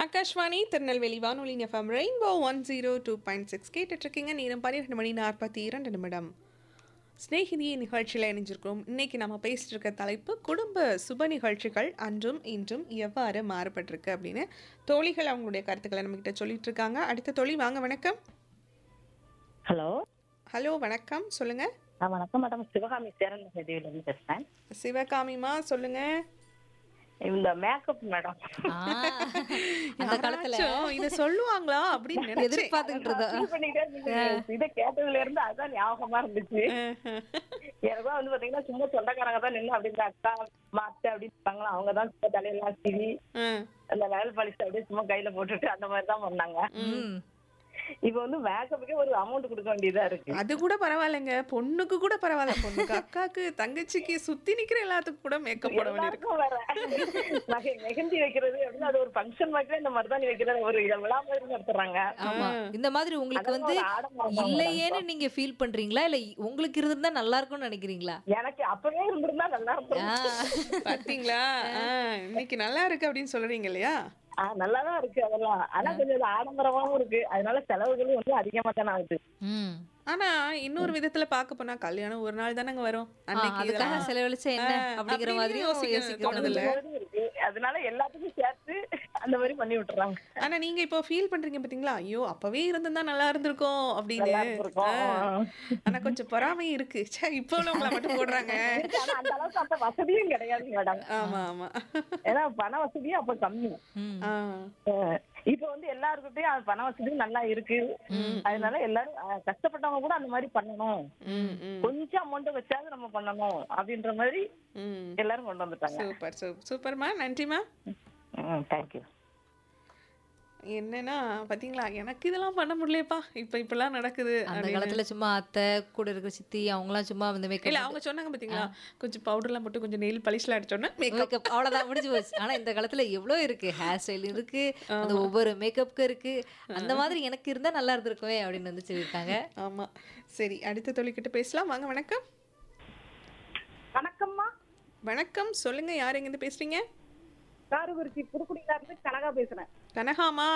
ஆகாஷ்வாணி திருநெல்வேலி வானொலி FM rainbow one zero two point six கேட்டுட்ருக்கீங்க நேரம் பன்னிரெண்டு மணி நாற்பத்தி இரண்டு நிமிடம் ஸ்நேகிதியை நிகழ்ச்சியில் இணைஞ்சிருக்கிறோம் இன்னைக்கு நம்ம பேசிட்டு இருக்க தலைப்பு குடும்ப சுப நிகழ்ச்சிகள் அன்றும் இன்றும் எவ்வாறு மாறுபட்டிருக்கு அப்படின்னு தோழிகள் அவங்களுடைய கருத்துக்களை நம்மகிட்ட சொல்லிட்டு இருக்காங்க அடுத்த தோழி வாங்க வணக்கம் ஹலோ ஹலோ வணக்கம் சொல்லுங்க ஆ வணக்கம் மேடம் சிவகாமி சேரன் செய்தியில இருந்து பேசுறேன் சிவகாமிமா சொல்லுங்க இந்த மேக்கப் மேடம் அந்த காலத்துல யாராச்சும் இதை சொல்லுவாங்களா அப்படின்னு நினைச்சேன் எதிர்பார்த்துக்கிட்டு இருந்தோம் feel பண்ணிட்டே இருந்தீங்க. இதை கேட்டதுல இருந்து அதுதான் ஞாபகமா இருந்துச்சு எனக்கும் வந்து பாத்தீங்கன்னா சும்மா சொந்தக்காரங்க தான் நின்று அப்படி இந்த அக்கா மாத்த அப்படின்னு இருப்பாங்களா அவங்க தான் சும்மா தலையெல்லாம் சீவி ம். அந்த நகல் பாலிஷ் அப்படியே சும்மா கையில போட்டுட்டு அந்த மாதிரி தான் பண்ணாங்க ம். இப்ப வந்து மேக்கப்புக்கே ஒரு அமௌண்ட் கொடுக்க வேண்டியதா இருக்கு அது கூட பரவாயில்லைங்க பொண்ணுக்கு கூட பரவாயில்ல பொண்ணுக்கு அக்காக்கு தங்கச்சிக்கு சுத்தி நிக்கிற எல்லாத்துக்கும் கூட மேக்கப் போட வேண்டியிருக்கு எல்லாருக்கும் வேற நகை மெஹந்தி வைக்கிறது அப்படின்னு அது ஒரு ஃபங்க்ஷன் மாதிரி இந்த மருதாணி வைக்கிறது ஒரு விழா மாதிரி நடத்துறாங்க ஆமா இந்த மாதிரி உங்களுக்கு அதெல்லாம் வந்து ஒரு ஆடம்பரம் தான் இல்லையேன்னு நீங்க ஃபீல் பண்றீங்களா இல்ல உங்களுக்கு இருந்திருந்தா நல்லா இருக்கும்னு நினைக்கிறீங்களா எனக்கு அப்பவே இருந்திருந்தா நல்லா இருக்கும் ஆ. பாத்தீங்களா ஆ, இன்னைக்கு நல்லா இருக்கு அப்படின்னு சொல்றீங்க இல்லையா ஆஹ் நல்லாதான் இருக்கு அதெல்லாம் ஆனா கொஞ்சம் அது ஆடம்பரமாவும் இருக்கு அதனால செலவுகளும் வந்து அதிகமா தானே ஆகுது ம். ஆனா இன்னொரு விதத்துல பார்க்க போனா கல்யாணம் ஒரு நாள் தானங்க வரும் ஆ, அன்னைக்கு அதுக்காக இதெல்லாம் செலவழிச்சா என்ன ஆ, அப்படிங்கிற அப்படின்னு மாதிரியும் யோசிக்க யோசிக்க தோணுதுல்ல? தோணுது. மாதிரி இருக்கு அதனால எல்லாத்துக்கும் சேர்த்து அந்த மாதிரி பண்ணி விட்டுறாங்க ஆனா நீங்க இப்போ ஃபீல் பண்றீங்க பாத்தீங்களா ஐயோ அப்பவே இருந்திருந்தா நல்லா இருந்திருக்கும் நல்லா அப்படின்னு இருந்திருக்கும். ஆ. ஆனா கொஞ்சம் பொறாமை இருக்கு ச்சே இப்போ நம்மள மட்டும் போடுறாங்க ஆனா அந்த அளவுக்கு அப்ப வசதியும் கிடையாது மேடம் ஆமா ஆமா ஏன்னா பண வசதியும் அப்ப கம்மி ம். ஆ. ஆஹ் இப்ப வந்து எல்லாருக்கிட்டையும் அது பண வசதியும் நல்லா இருக்கு அதனால எல்லாரும் ஆஹ் கஷ்டப்பட்டவங்க கூட அந்த மாதிரி பண்ணணும் ம், ம், கொஞ்சம் அமௌண்ட் வச்சாவது நம்ம பண்ணணும் அப்படின்ற மாதிரி ம். எல்லாரும் கொண்டு வந்துட்டாங்க சூப்பர் சூப்பர் சூப்பர்மா நன்றிமா தேங்க்யூ என்னன்னா பாத்தீங்களா எனக்கு இதெல்லாம் பண்ண முடியலையப்பா இப்ப இப்பெல்லாம் நடக்குது அந்த அப்படின்னு. காலத்துல சும்மா அத்தை கூட இருக்கிற சித்தி அவங்கலாம் சும்மா அந்த இல்ல மேக்கப் அவங்க சொன்னாங்க பாத்தீங்களா கொஞ்சம் பவுடர்லாம் போட்டு கொஞ்சம் நெயில் பளிஷ்ல அடிச்சோன்னா மேக்கப் மேக்கப் அவ்வளவுதான் முடிஞ்சு போச்சு ஆனா இந்த காலத்துல எவ்வளவு இருக்கு ஹேர் ஸ்டைல் இருக்கு அந்த ஒவ்வொரு மேக்கப்புக்கு இருக்கு அந்த மாதிரி எனக்கு இருந்தா நல்லா இருந்திருக்குமே அப்படின்னு வந்து சொல்லியிருக்காங்க ஆமா சரி அடுத்த தொழில்கிட்ட பேசலாம் வாங்க வணக்கம் வணக்கம்மா வணக்கம் சொல்லுங்க யார் எங்கிருந்து பேசுறீங்க காரகுறிச்சி புதுக்குடியில இருந்து கனகா பேசுறேன் கனகாமா